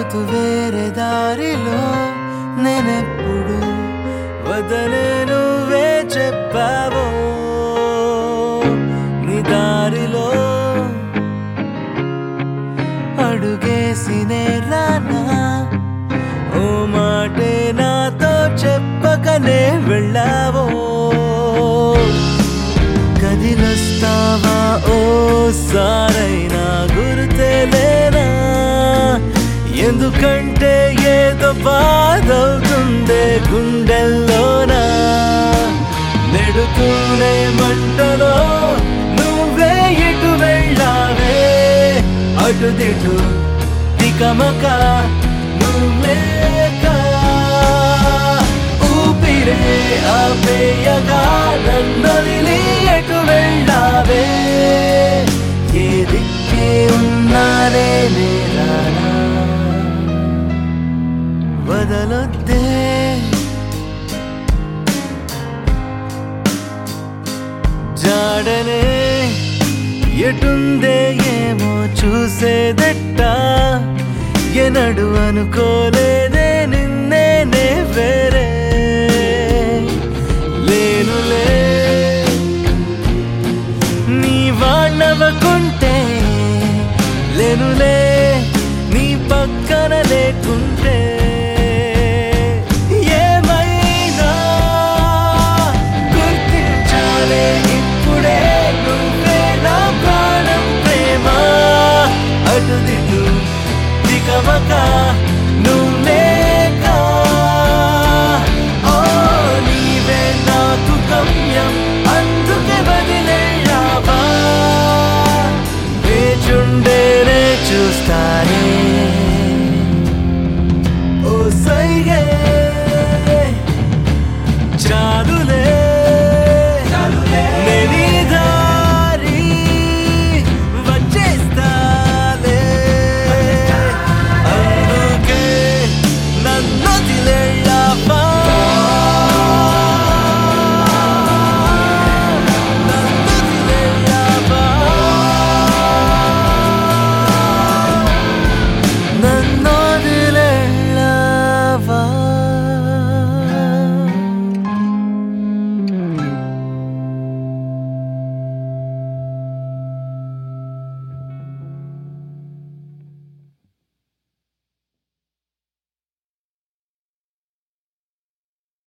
గుర్తు వేరే దారిలో నేనెప్పుడు వదనే నువ్వే చెప్పావో నీ దారిలో అడుగేసినే రానా ఓ మాటే నాతో చెప్పకనే వెళ్ళావో కదిలొస్తావా ఓ సారైనా గుర్తేలేనా ఎందుకంటే ఏదో బాధవుతుందే గుండెల్లోనా నెడుతూనే మంటలో నువ్వే ఇటు వెళ్ళావే అటు దిటు తికమక నువ్వేక ఊపిరే ఆపేయగా నన్నొదిలి ఎటు వెళ్ళావే ఏ దిక్కే ఉన్నానే నేరానా వదలొద్దే జాడనే ఎటుందే ఏమో చూసేదెట్ట ఎనడు అనుకోలేదే నిన్నేనే వేరే లేనులే నీ వాణ్ణవకుంటే లేనులే నీ పక్కన లేకుంటే ఏమైనా గుర్తించాలే ఇప్పుడే నువ్వే నా ప్రాణం ప్రేమ అటు దిటు దిగవక నువ్వే